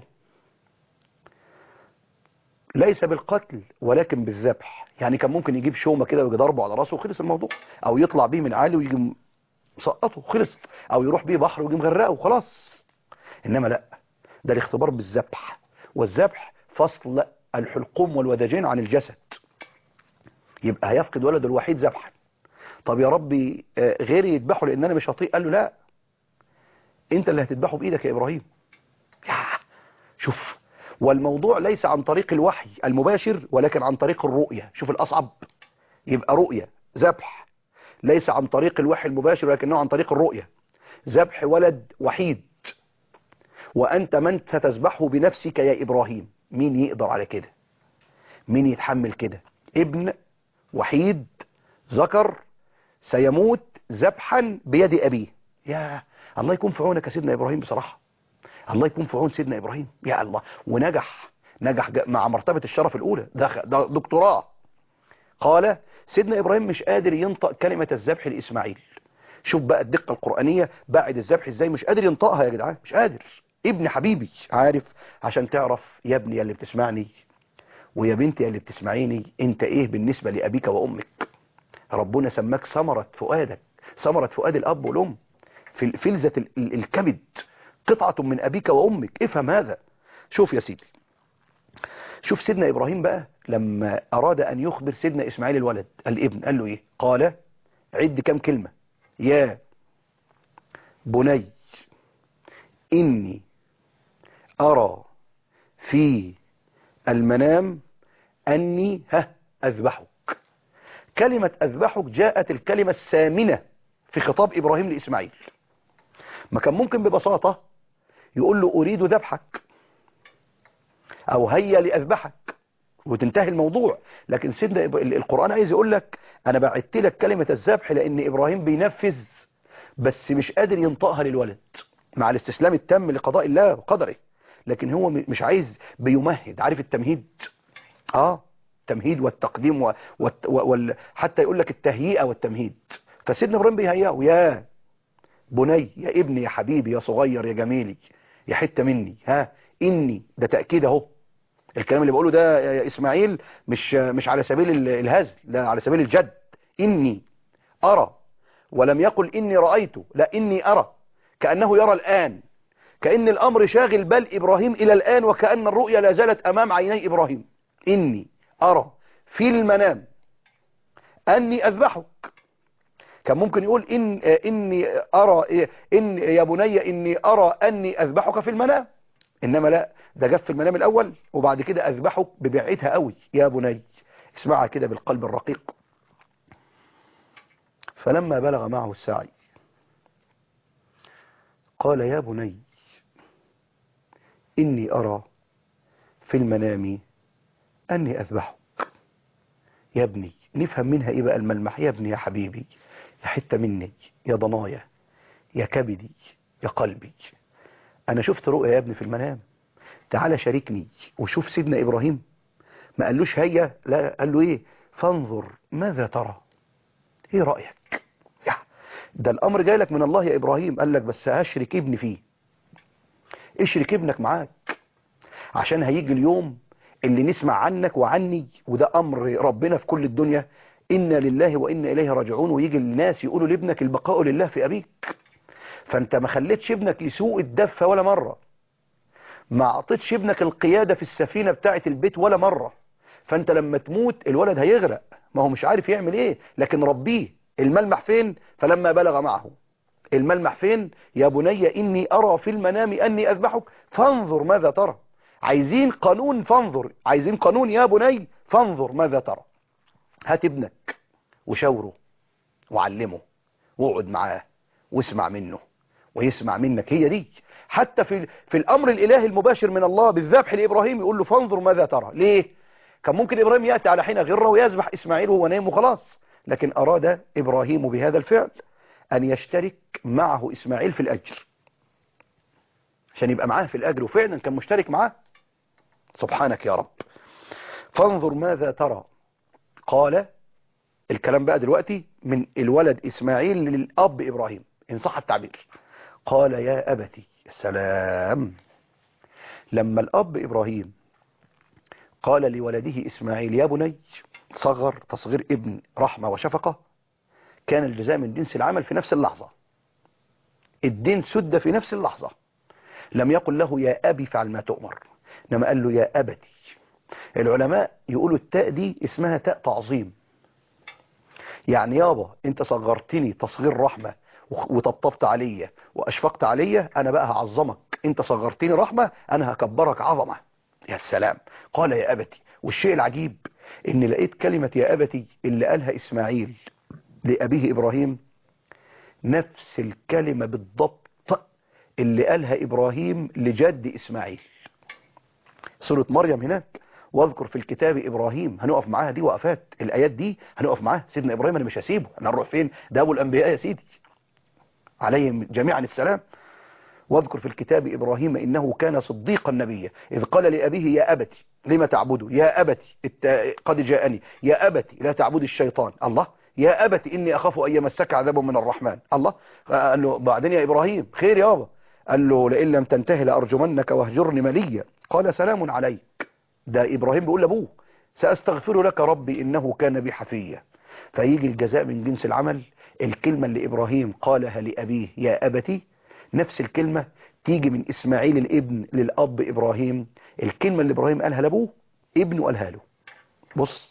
ليس بالقتل ولكن بالذبح يعني كان ممكن يجيب شومة كده ويجي ضربه على راسه وخلص الموضوع او يطلع بيه من عالي ويجي مسقطه خلص او يروح بيه بحر ويجي مغرقه وخلاص انما لا ده الاختبار بالذبح والذبح فصل الحلقوم والوداجين عن الجسد يبقى هيفقد ولده الوحيد ذبحا طب يا ربي آه، غيري يذبحه لان انا مش هطيق قال له لا انت اللي هتذبحه بايدك يا ابراهيم يا شوف والموضوع ليس عن طريق الوحي المباشر ولكن عن طريق الرؤية شوف الأصعب يبقى رؤية ذبح ليس عن طريق الوحي المباشر ولكنه عن طريق الرؤية ذبح ولد وحيد وأنت من ستذبحه بنفسك يا إبراهيم مين يقدر على كده مين يتحمل كده ابن وحيد ذكر سيموت ذبحا بيد أبيه يا الله يكون في عونك يا سيدنا إبراهيم بصراحة الله يكون في عون سيدنا إبراهيم يا الله ونجح نجح ج- مع مرتبة الشرف الأولى ده خ- ده دكتوراه قال سيدنا إبراهيم مش قادر ينطق كلمة الذبح لإسماعيل شوف بقى الدقة القرآنية بعد الذبح ازاي مش قادر ينطقها يا جدعان مش قادر ابن حبيبي عارف عشان تعرف يا ابني يا اللي بتسمعني ويا بنتي يا اللي بتسمعيني انت ايه بالنسبة لأبيك وأمك ربنا سماك ثمرة فؤادك ثمرة فؤاد الأب والأم في فلذة ال- ال- الكبد قطعة من أبيك وأمك افهم هذا شوف يا سيدي شوف سيدنا إبراهيم بقى لما أراد أن يخبر سيدنا إسماعيل الولد الابن قال له إيه قال عد كم كلمة يا بني إني أرى في المنام أني ها أذبحك كلمة أذبحك جاءت الكلمة الثامنة في خطاب إبراهيم لإسماعيل ما كان ممكن ببساطة يقول له أريد ذبحك أو هيا لأذبحك وتنتهي الموضوع لكن سيدنا إب- ال- القرآن عايز يقول لك أنا بعدت لك كلمة الذبح لأن إبراهيم بينفذ بس مش قادر ينطقها للولد مع الاستسلام التام لقضاء الله وقدره لكن هو م- مش عايز بيمهد عارف التمهيد اه التمهيد والتقديم و... والت... و... وال... حتى يقول لك التهيئة والتمهيد فسيدنا إبراهيم بيهيئه يا بني يا ابني يا حبيبي يا صغير يا جميلي يا حتة مني ها إني ده تأكيد اهو الكلام اللي بقوله ده يا يا إسماعيل مش مش على سبيل ال- الهزل ده على سبيل الجد إني أرى ولم يقل إني رأيت لا إني أرى كأنه يرى الآن كأن الأمر شاغل بال إبراهيم إلى الآن وكأن الرؤيا لا زالت أمام عيني إبراهيم إني أرى في المنام أني أذبحك كان ممكن يقول إن إني أرى إن يا بني إني أرى أني أذبحك في المنام انما لا ده جاب في المنام الاول وبعد كده اذبحك ببعدها قوي يا بني اسمعها كده بالقلب الرقيق فلما بلغ معه السعي قال يا بني إني أرى في المنام أني أذبحك يا ابني نفهم منها إيه بقى الملمح يا ابني يا حبيبي يا حتة مني يا ضنايا يا كبدي يا قلبي أنا شفت رؤيا يا ابني في المنام تعالى شاركني وشوف سيدنا إبراهيم ما قالوش هيا لا قال له إيه فانظر ماذا ترى إيه رأيك يا ده الأمر جاي لك من الله يا إبراهيم قال لك بس هشرك ابني فيه اشرك ابنك معاك عشان هيجي اليوم اللي نسمع عنك وعني وده أمر ربنا في كل الدنيا إنا لله وإنا إليه راجعون ويجي الناس يقولوا لابنك البقاء لله في أبيك فأنت ما خليتش ابنك يسوق الدفة ولا مرة ما أعطيتش ابنك القيادة في السفينة بتاعة البيت ولا مرة فأنت لما تموت الولد هيغرق ما هو مش عارف يعمل إيه لكن ربيه الملمح فين فلما بلغ معه الملمح فين يا بني إني أرى في المنام أني أذبحك فانظر ماذا ترى عايزين قانون فانظر عايزين قانون يا بني فانظر ماذا ترى هات ابنك وشاوره وعلمه واقعد معاه واسمع منه ويسمع منك هي دي حتى في في الامر الالهي المباشر من الله بالذبح لابراهيم يقول له فانظر ماذا ترى ليه كان ممكن ابراهيم ياتي على حين غره ويذبح اسماعيل وهو نايم وخلاص لكن اراد ابراهيم بهذا الفعل ان يشترك معه اسماعيل في الاجر عشان يبقى معاه في الاجر وفعلا كان مشترك معاه سبحانك يا رب فانظر ماذا ترى قال الكلام بقى دلوقتي من الولد اسماعيل للاب ابراهيم ان صح التعبير قال يا ابتي السلام لما الاب ابراهيم قال لولده اسماعيل يا بني صغر تصغير ابن رحمة وشفقة كان الجزاء من جنس العمل في نفس اللحظة الدين سد في نفس اللحظة لم يقل له يا أبي فعل ما تؤمر إنما قال له يا أبتي العلماء يقولوا التاء دي اسمها تاء تعظيم يعني يابا انت صغرتني تصغير رحمة وطبطبت عليا واشفقت عليا انا بقى هعظمك انت صغرتني رحمة انا هكبرك عظمة يا سلام قال يا ابتي والشيء العجيب ان لقيت كلمة يا ابتي اللي قالها اسماعيل لابيه ابراهيم نفس الكلمة بالضبط اللي قالها ابراهيم لجد اسماعيل سورة مريم هناك واذكر في الكتاب ابراهيم هنقف معاها دي وقفات الايات دي هنقف معاها سيدنا ابراهيم انا مش هسيبه انا هنروح فين ده ابو الانبياء يا سيدي عليهم جميعا السلام واذكر في الكتاب ابراهيم انه كان صديقا نبيا اذ قال لابيه يا ابتي لما تعبده يا ابتي قد جاءني يا ابتي لا تعبد الشيطان الله يا ابتي اني اخاف ان يمسك عذاب من الرحمن الله قال له بعدين يا ابراهيم خير يابا قال له لئن لم تنتهي لارجمنك واهجرني مليا قال سلام عليك ده إبراهيم بيقول لأبوه سأستغفر لك ربي إنه كان بي حفيا فيجي الجزاء من جنس العمل الكلمة اللي إبراهيم قالها لأبيه يا أبتي نفس الكلمة تيجي من إسماعيل الابن للأب إبراهيم الكلمة اللي إبراهيم قالها لأبوه ابنه قالها له بص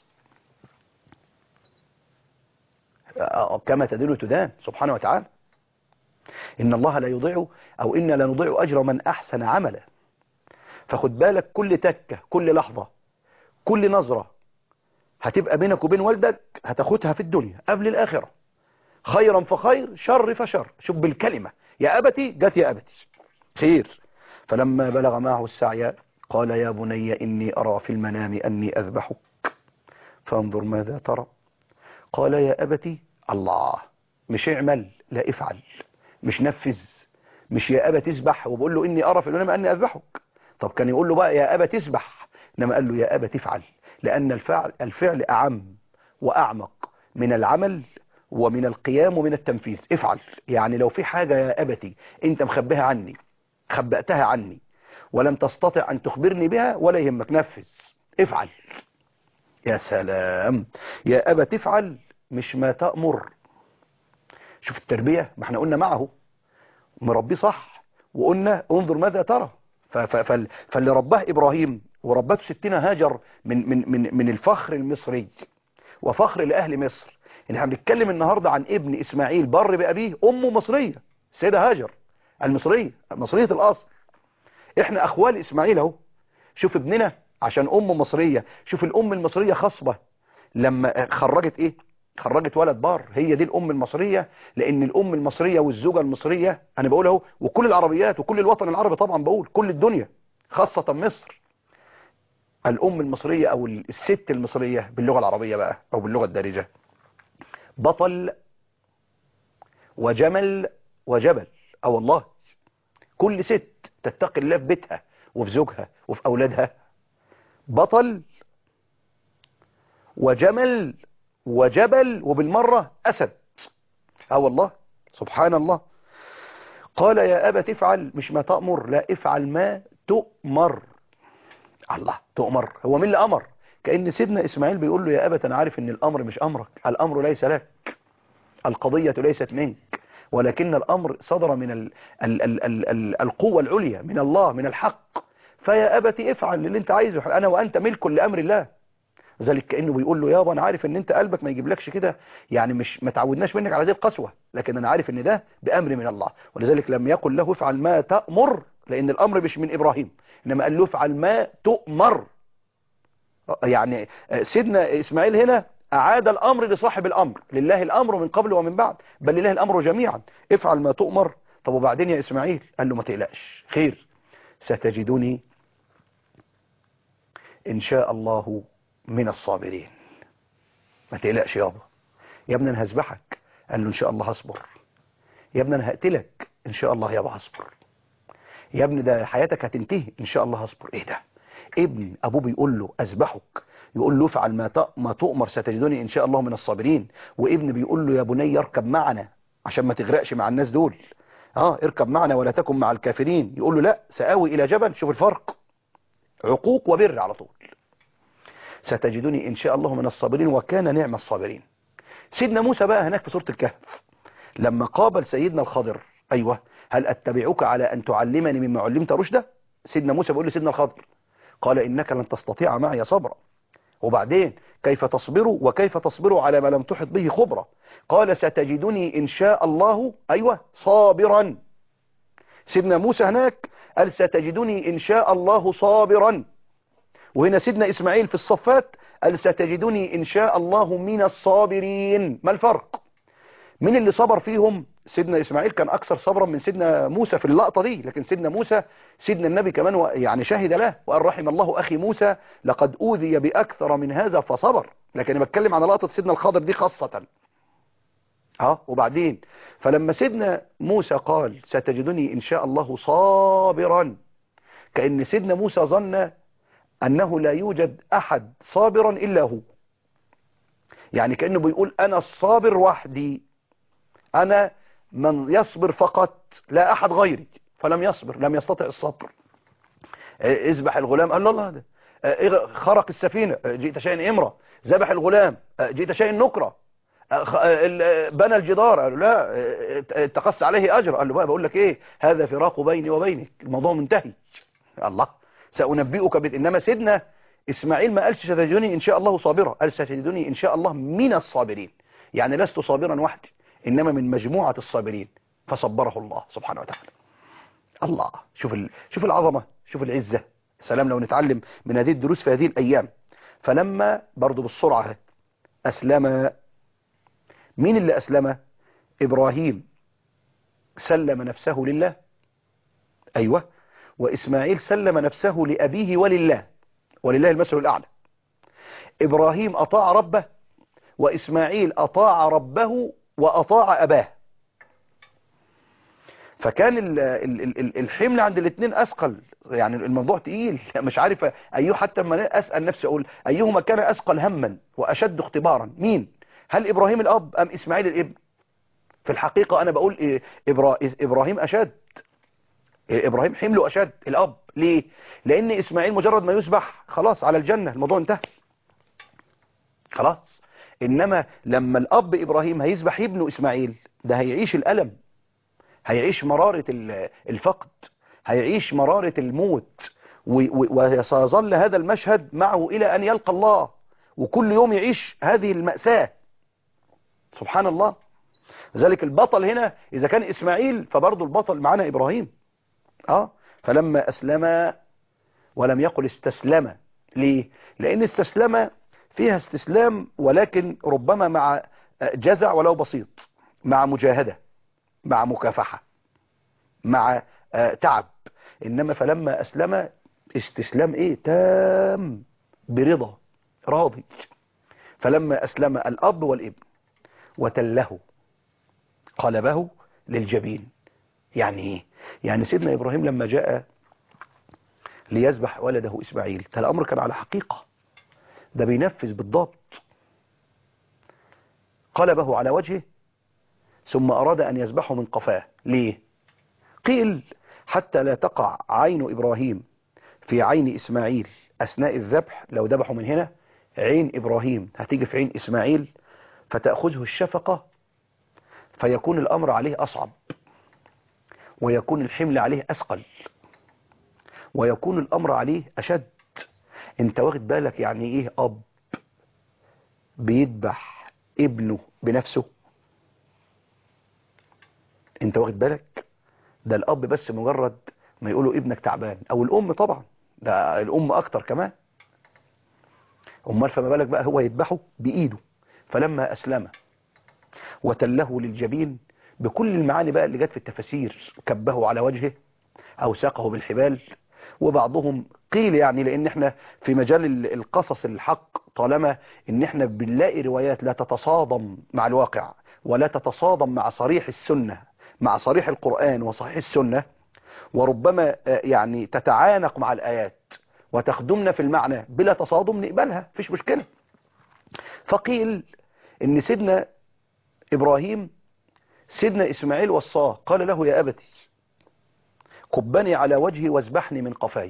كما تدل تدان سبحانه وتعالى إن الله لا يضيع أو إنا لا نضيع أجر من أحسن عملا فخد بالك كل تكة كل لحظة كل نظرة هتبقى بينك وبين والدك هتاخدها في الدنيا قبل الآخرة خيرا فخير شر فشر شوف بالكلمة يا أبتي جت يا أبتي خير فلما بلغ معه السعي قال يا بني إني أرى في المنام أني أذبحك فانظر ماذا ترى قال يا أبتي الله مش اعمل لا افعل مش نفذ مش يا أبت اسبح وبقول له إني أرى في المنام أني أذبحك طب كان يقول له بقى يا أبا تسبح إنما قال له يا أبا تفعل لأن الفعل, الفعل أعم وأعمق من العمل ومن القيام ومن التنفيذ افعل يعني لو في حاجة يا أبتي أنت مخبيها عني خبأتها عني ولم تستطع أن تخبرني بها ولا يهمك نفذ افعل يا سلام يا أبا تفعل مش ما تأمر شوف التربية ما احنا قلنا معه مربيه صح وقلنا انظر ماذا ترى فاللي رباه إبراهيم وربته ستنا هاجر من, من, من, من الفخر المصري وفخر لأهل مصر إن احنا بنتكلم النهاردة عن ابن إسماعيل بر بأبيه أمه مصرية السيدة هاجر المصرية مصرية الأصل احنا اخوال اسماعيل اهو شوف ابننا عشان ام مصرية شوف الام المصرية خصبة لما خرجت ايه خرجت ولد بار هي دي الام المصرية لان الام المصرية والزوجة المصرية انا بقول اهو وكل العربيات وكل الوطن العربي طبعا بقول كل الدنيا خاصة مصر الام المصرية او الست المصرية باللغة العربية بقى او باللغة الدارجة بطل وجمل وجبل اه والله كل ست تتقي الله في بيتها وفي زوجها وفي اولادها بطل وجمل وجبل وبالمرة اسد اه والله سبحان الله قال يا ابا تفعل مش ما تأمر لا افعل ما تؤمر الله تؤمر هو مين اللي امر كأن سيدنا اسماعيل بيقول له يا ابا انا عارف ان الامر مش امرك الامر ليس لك القضية ليست منك ولكن الأمر صدر من ال ال ال ال ال القوة العليا من الله من الحق فيا أبتي افعل اللي انت عايزه أنا وأنت ملك لأمر الله ذلك كأنه بيقول له يابا أنا عارف ان انت قلبك ما يجيبلكش كده يعني مش ما تعودناش منك على هذه القسوة لكن أنا عارف ان ده بأمر من الله ولذلك لم يقل له افعل ما تأمر لأن الأمر مش من إبراهيم إنما قال له افعل ما تؤمر يعني سيدنا إسماعيل هنا أعاد الأمر لصاحب الأمر لله الأمر من قبل ومن بعد بل لله الأمر جميعا افعل ما تؤمر طب وبعدين يا إسماعيل قال له ما تقلقش خير ستجدني إن شاء الله من الصابرين ما تقلقش يابا يا ابني أنا هذبحك قال له إن شاء الله هصبر يا ابني أنا هقتلك إن شاء الله يابا هصبر يا ابني ده حياتك هتنتهي إن شاء الله هصبر إيه ده ابن أبوه بيقول له أذبحك يقول له افعل ما ما تؤمر ستجدني ان شاء الله من الصابرين وابن بيقول له يا بني اركب معنا عشان ما تغرقش مع الناس دول اه اركب معنا ولا تكن مع الكافرين يقول له لا سآوي الى جبل شوف الفرق عقوق وبر على طول ستجدني ان شاء الله من الصابرين وكان نعم الصابرين سيدنا موسى بقى هناك في سورة الكهف لما قابل سيدنا الخضر ايوه هل اتبعك على ان تعلمني مما علمت رشدا سيدنا موسى بيقول لسيدنا الخضر قال انك لن تستطيع معي صبرا وبعدين كيف تصبروا وكيف تصبروا على ما لم تحط به خبرة قال ستجدني إن شاء الله أيوة صابرا سيدنا موسى هناك قال ستجدني إن شاء الله صابرا وهنا سيدنا إسماعيل في الصفات قال ستجدني إن شاء الله من الصابرين ما الفرق من اللي صبر فيهم سيدنا إسماعيل كان أكثر صبرا من سيدنا موسى في اللقطة دي لكن سيدنا موسى سيدنا النبي كمان يعني شهد له وقال رحم الله أخي موسى لقد أوذي بأكثر من هذا فصبر لكن أنا بتكلم عن لقطة سيدنا الخضر دي خاصة اه وبعدين فلما سيدنا موسى قال ستجدني إن شاء الله صابرا كأن سيدنا موسى ظن أنه لا يوجد أحد صابرا إلا هو يعني كأنه بيقول أنا الصابر وحدي أنا من يصبر فقط لا أحد غيري فلم يصبر لم يستطع الصبر اذبح الغلام قال له الله ده خرق السفينة جئت شيء امرة ذبح الغلام جئت شيء نكرة بنى الجدار قال له لا اتقص عليه أجر قال له بقى بقول لك ايه هذا فراق بيني وبينك الموضوع منتهي الله سأنبئك بت... إنما سيدنا إسماعيل ما قالش ستجدني إن شاء الله صابرا قال ستجدني إن شاء الله من الصابرين يعني لست صابرا وحدي إنما من مجموعة الصابرين فصبره الله سبحانه وتعالى الله شوف ال... شوف العظمة شوف العزة سلام لو نتعلم من هذه الدروس في هذه الأيام فلما برضو بالسرعة أسلم مين اللي أسلم إبراهيم سلم نفسه لله أيوة وإسماعيل سلم نفسه لأبيه ولله ولله المثل الأعلى إبراهيم أطاع ربه وإسماعيل أطاع ربه وأطاع أباه فكان ال ال ال الحمل عند الاثنين أثقل يعني الموضوع تقيل مش عارف أيه حتى لما أسأل نفسي أقول أيهما كان أثقل هما وأشد اختبارا مين هل إبراهيم الأب أم إسماعيل الابن في الحقيقة أنا بقول إيه إبراهيم أشد إبراهيم حمله أشد الأب ليه لأن إسماعيل مجرد ما يسبح خلاص على الجنة الموضوع انتهى خلاص إنما لما الأب إبراهيم هيسبح ابنه إسماعيل ده هيعيش الألم هيعيش مرارة الفقد هيعيش مرارة الموت وسيظل هذا المشهد معه إلى أن يلقى الله وكل يوم يعيش هذه المأساة سبحان الله ذلك البطل هنا إذا كان إسماعيل فبرضه البطل معنا إبراهيم اه فلما أسلم ولم يقل استسلم ليه لأن استسلم فيها استسلام ولكن ربما مع جزع ولو بسيط مع مجاهدة مع مكافحة مع تعب إنما فلما أسلم استسلام إيه تام برضا راضي فلما أسلم الأب والابن وتله قلبه للجبين يعني إيه يعني سيدنا إبراهيم لما جاء ليذبح ولده إسماعيل ده الأمر كان على حقيقة ده بينفذ بالضبط قلبه على وجهه ثم أراد أن يذبحه من قفاه ليه قيل حتى لا تقع عين إبراهيم في عين إسماعيل أثناء الذبح لو ذبحوا من هنا عين إبراهيم هتيجي في عين إسماعيل فتأخذه الشفقة فيكون الأمر عليه أصعب ويكون الحمل عليه أثقل ويكون الأمر عليه أشد انت واخد بالك يعني ايه أب بيذبح ابنه بنفسه انت واخد بالك ده الأب بس مجرد ما يقولوا ابنك تعبان أو الأم طبعا ده الأم أكتر كمان أمال فما بالك بقى هو يذبحه بإيده فلما أسلم وتله للجبين بكل المعاني بقى اللي جت في التفاسير كبه على وجهه أو ساقه بالحبال وبعضهم قيل يعني لأن احنا في مجال القصص الحق طالما ان احنا بنلاقي روايات لا تتصادم مع الواقع ولا تتصادم مع صريح السنة مع صريح القرآن وصحيح السنة وربما يعني تتعانق مع الآيات وتخدمنا في المعنى بلا تصادم نقبلها فيش مشكلة فقيل ان سيدنا إبراهيم سيدنا إسماعيل وصاه قال له يا أبتي كبني على وجهي واذبحني من قفاي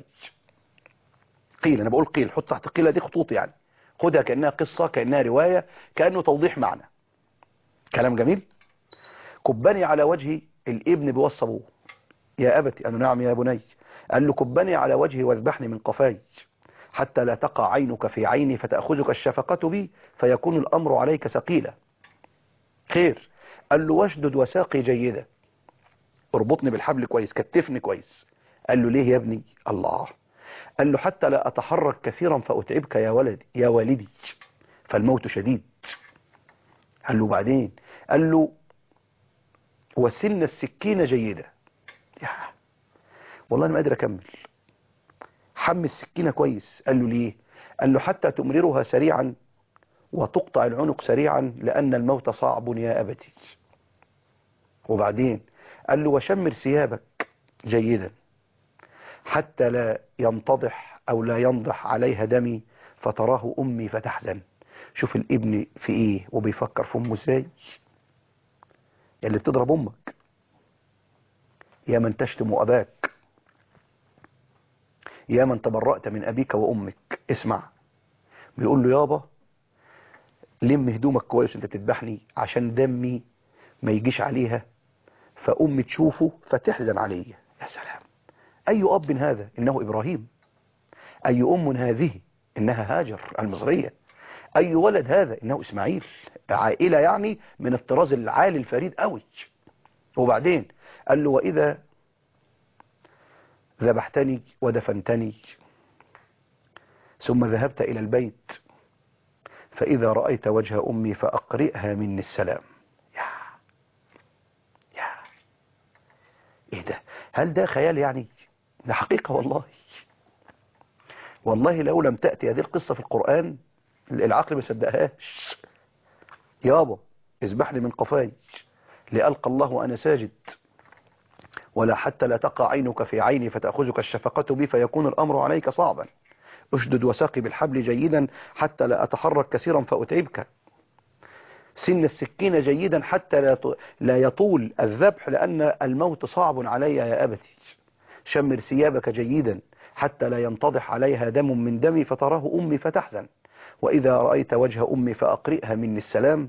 قيل أنا بقول قيل حط تحت قيل دي خطوط يعني خدها كأنها قصة كأنها رواية كأنه توضيح معنى كلام جميل كبني على وجهي الابن بيوصى ابوه يا أبتي قال له نعم يا بني قال له كبني على وجهي واذبحني من قفاي حتى لا تقع عينك في عيني فتأخذك الشفقة بي فيكون الأمر عليك ثقيلا خير قال له واشدد وساقي جيدة اربطني بالحبل كويس كتفني كويس قال له ليه يا ابني الله قال له حتى لا أتحرك كثيرا فأتعبك يا ولدي يا والدي فالموت شديد قال له بعدين قال له وسن السكينة جيدة يا والله أنا ما قادر أكمل حم السكينة كويس قال له ليه قال له حتى تمررها سريعا وتقطع العنق سريعا لأن الموت صعب يا أبتي وبعدين قال له وشمر ثيابك جيدا حتى لا ينتضح أو لا ينضح عليها دمي فتراه أمي فتحزن شوف الابن في إيه وبيفكر في أمه إزاي اللي بتضرب أمك يا من تشتم أباك يا من تبرأت من أبيك وأمك اسمع بيقول له يابا لم هدومك كويس انت تذبحني عشان دمي ما يجيش عليها فأمي تشوفه فتحزن علي يا سلام أي أب هذا إنه إبراهيم أي أم هذه إنها هاجر المصرية أي ولد هذا إنه إسماعيل عائلة يعني من الطراز العالي الفريد قوي وبعدين قال له وإذا ذبحتني ودفنتني ثم ذهبت إلى البيت فإذا رأيت وجه أمي فأقرئها مني السلام يا يا إيه ده هل ده خيال يعني ده حقيقة والله والله لو لم تأتي هذه القصة في القرآن العقل ما يصدقهاش يابا اذبحني من قفاي لألقى الله وأنا ساجد ولا حتى لا تقع عينك في عيني فتأخذك الشفقة بي فيكون الأمر عليك صعبا اشدد وساقي بالحبل جيدا حتى لا أتحرك كثيرا فأتعبك سن السكين جيدا حتى لا لا يطول الذبح لأن الموت صعب علي يا أبتي شمر ثيابك جيدا حتى لا ينتضح عليها دم من دمي فتراه أمي فتحزن وإذا رأيت وجه أمي فأقرئها مني السلام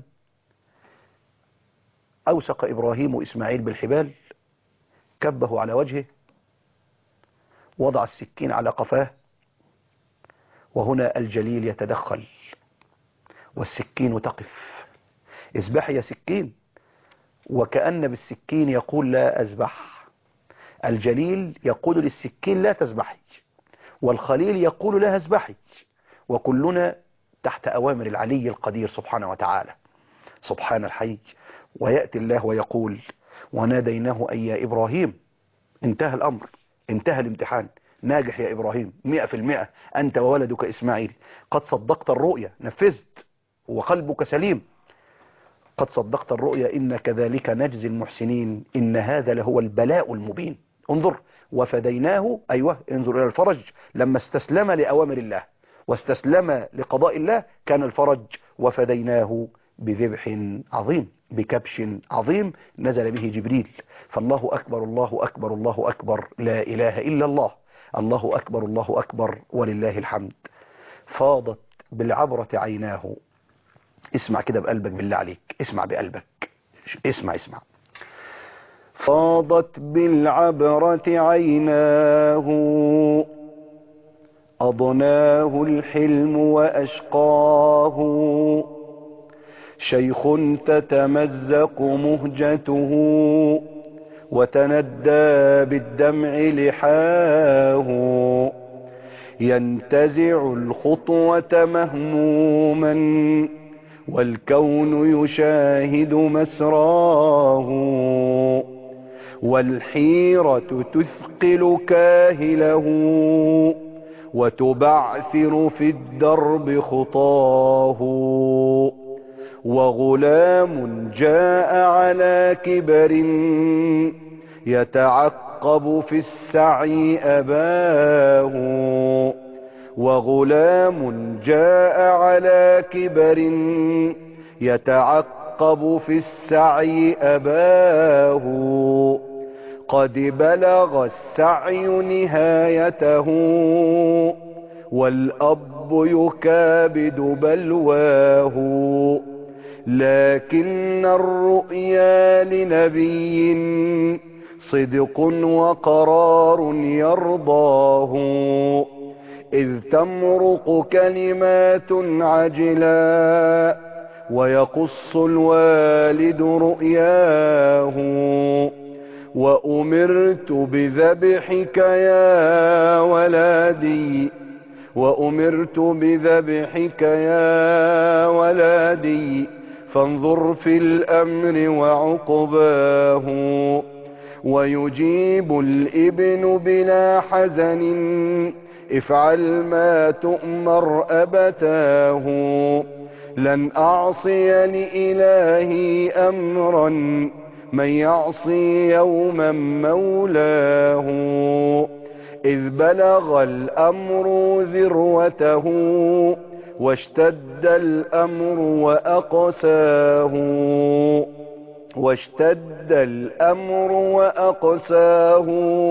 أوسق إبراهيم إسماعيل بالحبال كبه على وجهه وضع السكين على قفاه وهنا الجليل يتدخل والسكين تقف اذبح يا سكين وكأن بالسكين يقول لا أذبح الجليل يقول للسكين لا تذبحي والخليل يقول لها اذبحي وكلنا تحت أوامر العلي القدير سبحانه وتعالى سبحان الحي ويأتي الله ويقول وناديناه أي يا إبراهيم انتهى الأمر انتهى الامتحان ناجح يا إبراهيم مئة في المئة أنت وولدك إسماعيل قد صدقت الرؤيا نفذت وقلبك سليم قد صدقت الرؤيا إن كذلك نجزي المحسنين إن هذا لهو البلاء المبين انظر وفديناه أيوة انظر إلى الفرج لما استسلم لأوامر الله واستسلم لقضاء الله كان الفرج وفديناه بذبح عظيم بكبش عظيم نزل به جبريل فالله أكبر الله أكبر الله أكبر لا إله إلا الله الله أكبر الله أكبر ولله الحمد فاضت بالعبرة عيناه اسمع كده بقلبك بالله عليك اسمع بقلبك اسمع اسمع فاضت بالعبرة عيناه أضناه الحلم وأشقاه شيخ تتمزق مهجته وتندى بالدمع لحاه ينتزع الخطوة مهموما والكون يشاهد مسراه والحيرة تثقل كاهله وتبعثر في الدرب خطاه وغلام جاء على كبر يتعقب في السعي أباه وغلام جاء على كبر يتعقب في السعي أباه قد بلغ السعي نهايته والأب يكابد بلواه لكن الرؤيا لنبي صدق وقرار يرضاه إذ تمرق كلمات عجلا ويقص الوالد رؤياه وأمرت بذبحك يا ولدي وأمرت بذبحك يا ولدي فانظر في الأمر وعقباه ويجيب الابن بلا حزن افعل ما تؤمر أبتاه لن أعصي لإلهي أمرا من يعصي يوما مولاه إذ بلغ الأمر ذروته واشتد الأمر وأقساه واشتد الأمر وأقساه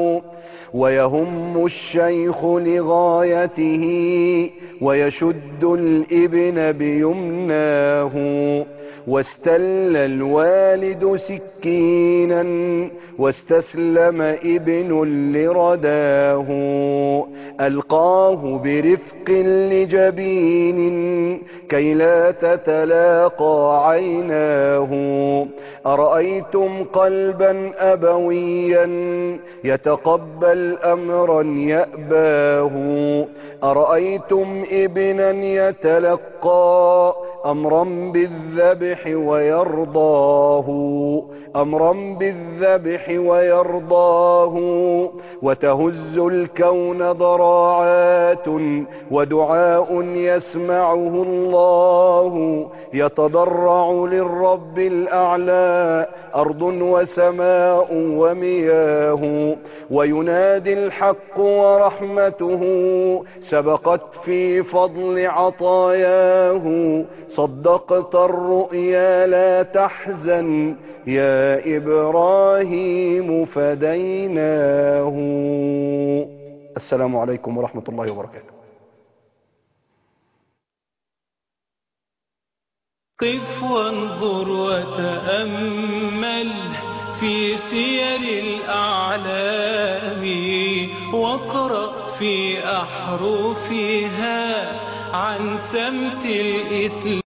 ويهم الشيخ لغايته ويشد الابن بيمناه واستل الوالد سكينا واستسلم ابن لرداه ألقاه برفق لجبين كي لا تتلاقى عيناه أرأيتم قلبا أبويا يتقبل أمرا يأباه أرأيتم ابنا يتلقى أمرا بالذبح ويرضاه أمرا بالذبح ويرضاه وتهز الكون ضراعات ودعاء يسمعه الله يتضرع للرب الأعلى أرض وسماء ومياه وينادي الحق ورحمته سبقت في فضل عطاياه صدقت الرؤيا لا تحزن يا إبراهيم فديناه السلام عليكم ورحمة الله وبركاته قف وانظر وتأمل في سير الأعلام واقرأ في أحرفها عن سمت الإسلام